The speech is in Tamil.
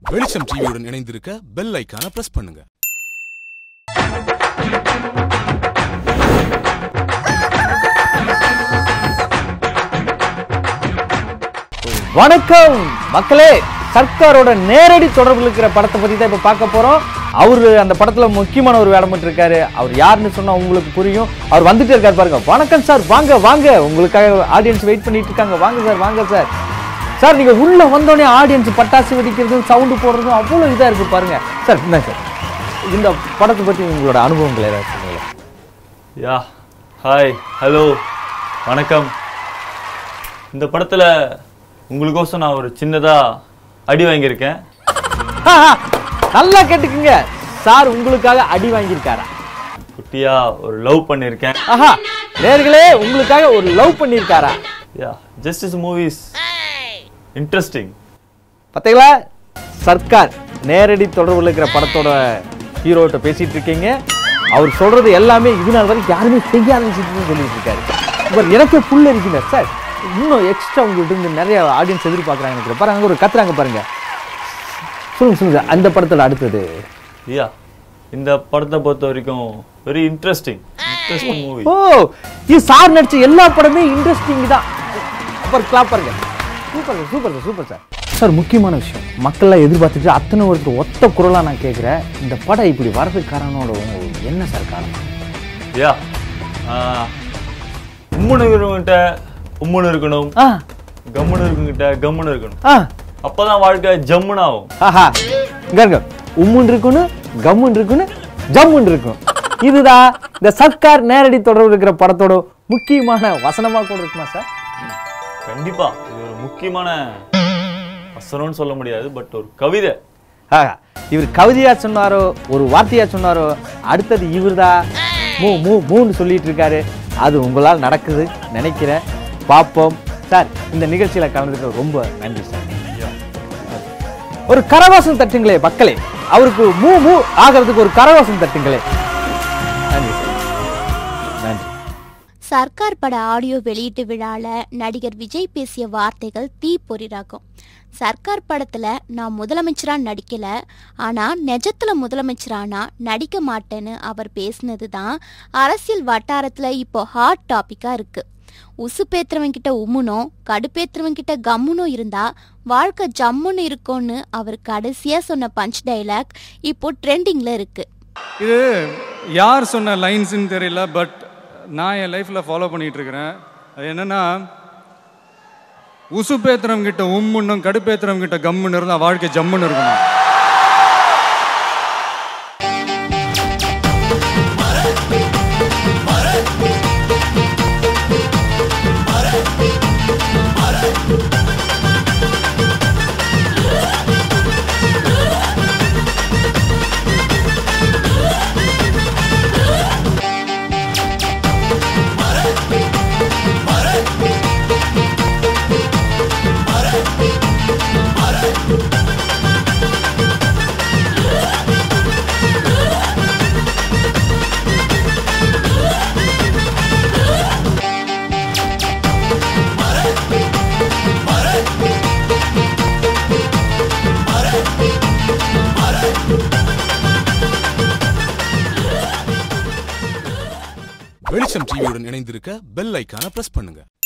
வெளிச்சம் டிவியுடன் இணைந்திருக்க பெல் ஐக்கான பிரஸ் பண்ணுங்க வணக்கம் மக்களே சர்க்காரோட நேரடி தொடர்பில் இருக்கிற படத்தை பத்தி தான் இப்ப பார்க்க போறோம் அவரு அந்த படத்துல முக்கியமான ஒரு வேடம் இருக்காரு அவர் யாருன்னு சொன்னா உங்களுக்கு புரியும் அவர் வந்துட்டே இருக்காரு பாருங்க வணக்கம் சார் வாங்க வாங்க உங்களுக்காக ஆடியன்ஸ் வெயிட் பண்ணிட்டு இருக்காங்க வாங்க சார் வாங்க சார் சார் நீங்க உள்ள வந்தோடனே ஆடியன்ஸ் பட்டாசு வெடிக்கிறதும் சவுண்டு போடுறதும் அவ்வளவு இதா இருக்கு பாருங்க சார் என்ன சார் இந்த படத்தை பத்தி உங்களோட அனுபவங்கள் ஏதாவது சொல்லுங்களேன் யா ஹாய் ஹலோ வணக்கம் இந்த படத்தில் உங்களுக்கோசம் நான் ஒரு சின்னதாக அடி வாங்கியிருக்கேன் ஆஹா, நல்லா கேட்டுக்குங்க சார் உங்களுக்காக அடி வாங்கியிருக்காரா குட்டியாக ஒரு லவ் பண்ணியிருக்கேன் ஆஹா நேர்களே உங்களுக்காக ஒரு லவ் பண்ணியிருக்காரா யா ஜஸ்டிஸ் மூவிஸ் இன்ட்ரெஸ்டிங் பார்த்தீங்களா சர்க்கார் நேரடி தொடர்பில் இருக்கிற படத்தோட ஹீரோட்ட பேசிட்டு இருக்கீங்க அவர் சொல்றது எல்லாமே இது நாள் வரைக்கும் யாருமே செய்யாத விஷயத்தையும் சொல்லிட்டு இருக்காரு இவர் எனக்கே புல் இருக்குங்க சார் இன்னும் எக்ஸ்ட்ரா உங்கள்கிட்ட இருந்து நிறைய ஆடியன்ஸ் எதிர்பார்க்குறாங்க எனக்கு பாருங்க அங்க ஒரு கத்துறாங்க பாருங்க சொல்லுங்க சொல்லுங்க அந்த படத்தோட அடுத்தது யா இந்த படத்தை பொறுத்த வரைக்கும் வெரி இன்ட்ரெஸ்டிங் இன்ட்ரெஸ்டிங் மூவி ஓ இது சார் நடிச்ச எல்லா படமே இன்ட்ரெஸ்டிங் தான் சூப்பர் கிளாப் பாருங்க super super sir super sir sir முக்கியமான விஷயம் மக்கள்லாம் எதிர்பார்த்துட்டு அத்தனை ஒருத்தர் ஒத்த குரலாக நான் கேட்குறேன் இந்த படம் இப்படி வரதுக்கு காரணோட உங்களுக்கு என்ன சார் காரணம் யா உம்முன்னு இருக்கிறவங்கிட்ட உம்முன்னு இருக்கணும் ஆ கம்முன்னு இருக்கவங்கிட்ட கம்முன்னு இருக்கணும் ஆ அப்பதான் வாழ்க்கை ஜம்முன்னு ஆகும் ஆஹா இங்க இருங்க உம்முன் இருக்கணும் கம்முன் இருக்கணும் ஜம்முன் இருக்கும் இதுதான் இந்த சர்க்கார் நேரடி தொடர்பு இருக்கிற படத்தோட முக்கியமான வசனமா கூட இருக்குமா சார் கண்டிப்பா இது ஒரு முக்கியமான வசனம்னு சொல்ல முடியாது பட் ஒரு கவிதை ஆஹா இவர் கவிதையா சொன்னாரோ ஒரு வார்த்தையா சொன்னாரோ அடுத்தது இவர்தான் மூ மூ மூன்னு சொல்லிட்டு இருக்காரு அது உங்களால் நடக்குது நினைக்கிறேன் பார்ப்போம் சார் இந்த நிகழ்ச்சியில கலந்துக்க ரொம்ப நன்றி சார் ஒரு கரவாசம் தட்டுங்களே மக்களே அவருக்கு மூ மூ ஆகிறதுக்கு ஒரு கரவாசம் தட்டுங்களே நன்றி சார் நன்றி சர்க்கார் பட ஆடியோ வெளியீட்டு விழால நடிகர் விஜய் பேசிய வார்த்தைகள் தீப்பொறி ரகம் சர்க்கார் படத்துல நான் முதலமைச்சரா நடிக்கல ஆனா நிஜத்துல முதலமைச்சரானா நடிக்க மாட்டேன்னு அவர் பேசினது தான் அரசியல் வட்டாரத்துல இப்போ ஹாட் டாபிக்கா இருக்கு உசுப்பேத்துறவன் கிட்ட உம்முனும் கடுப்பேத்துறவன் கிட்ட கம்முனும் இருந்தா வாழ்க்கை ஜம்முன்னு இருக்கும்னு அவர் கடைசியா சொன்ன பஞ்ச் டைலாக் இப்போ ட்ரெண்டிங்ல இருக்கு இது யார் சொன்ன லைன்ஸ்னு தெரியல பட் நான் என் லைஃப்பில் ஃபாலோ பண்ணிட்டு இருக்கிறேன் அது என்னன்னா உசுப்பேத்துறவங்க கிட்ட உம்முன்னும் கடுப்பேத்துறவங்க கிட்ட கம்முன்னு இருந்தால் வாழ்க்கை ஜம்முன்னு இருக்கணும் வெளிச்சம் டிவியுடன் இணைந்திருக்க பெல் ஐக்கான பிரஸ் பண்ணுங்க